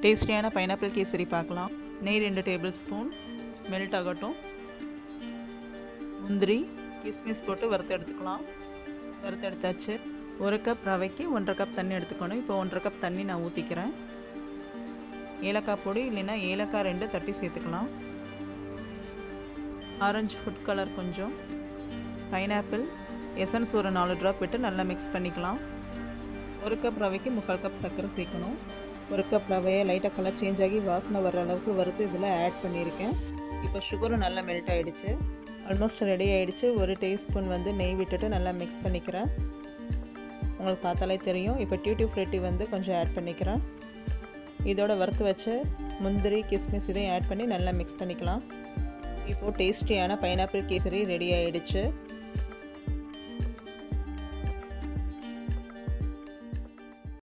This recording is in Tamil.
டேஸ்டியான பைனாப்பிள் கேசரி பார்க்கலாம் நெய் ரெண்டு டேபிள் ஸ்பூன் மெல்ட் ஆகட்டும் முந்திரி கிஸ்மிஸ் போட்டு வறுத்து எடுத்துக்கலாம் வறுத்து எடுத்தாச்சு ஒரு கப் ரவைக்கு ஒன்றரை கப் தண்ணி எடுத்துக்கணும் இப்போ ஒன்றரை கப் தண்ணி நான் ஊற்றிக்கிறேன் ஏலக்காய் பொடி இல்லைன்னா ஏலக்காய் ரெண்டு தட்டி சேர்த்துக்கலாம் ஆரஞ்சு ஃபுட் கலர் கொஞ்சம் பைனாப்பிள் எசன்ஸ் ஒரு நாலு ட்ராப் விட்டு நல்லா மிக்ஸ் பண்ணிக்கலாம் ஒரு கப் ரவைக்கு முக்கால் கப் சர்க்கரை சேர்க்கணும் ஒரு கப் ரவையை லைட்டாக கலர் சேஞ்ச் ஆகி வாசனை வர்ற அளவுக்கு வறுத்து இதில் ஆட் பண்ணியிருக்கேன் இப்போ சுகரும் நல்லா மெல்ட் ஆகிடுச்சு ஆல்மோஸ்ட் ரெடி ஆகிடுச்சு ஒரு டீஸ்பூன் வந்து நெய் விட்டுட்டு நல்லா மிக்ஸ் பண்ணிக்கிறேன் உங்களுக்கு பார்த்தாலே தெரியும் இப்போ டியூட்டி ஃப்ரெட்டி வந்து கொஞ்சம் ஆட் பண்ணிக்கிறேன் இதோட வறுத்து வச்ச முந்திரி கிஸ்மிஸ் இதையும் ஆட் பண்ணி நல்லா மிக்ஸ் பண்ணிக்கலாம் இப்போது டேஸ்டியான பைனாப்பிள் கேசரி ரெடி ஆகிடுச்சு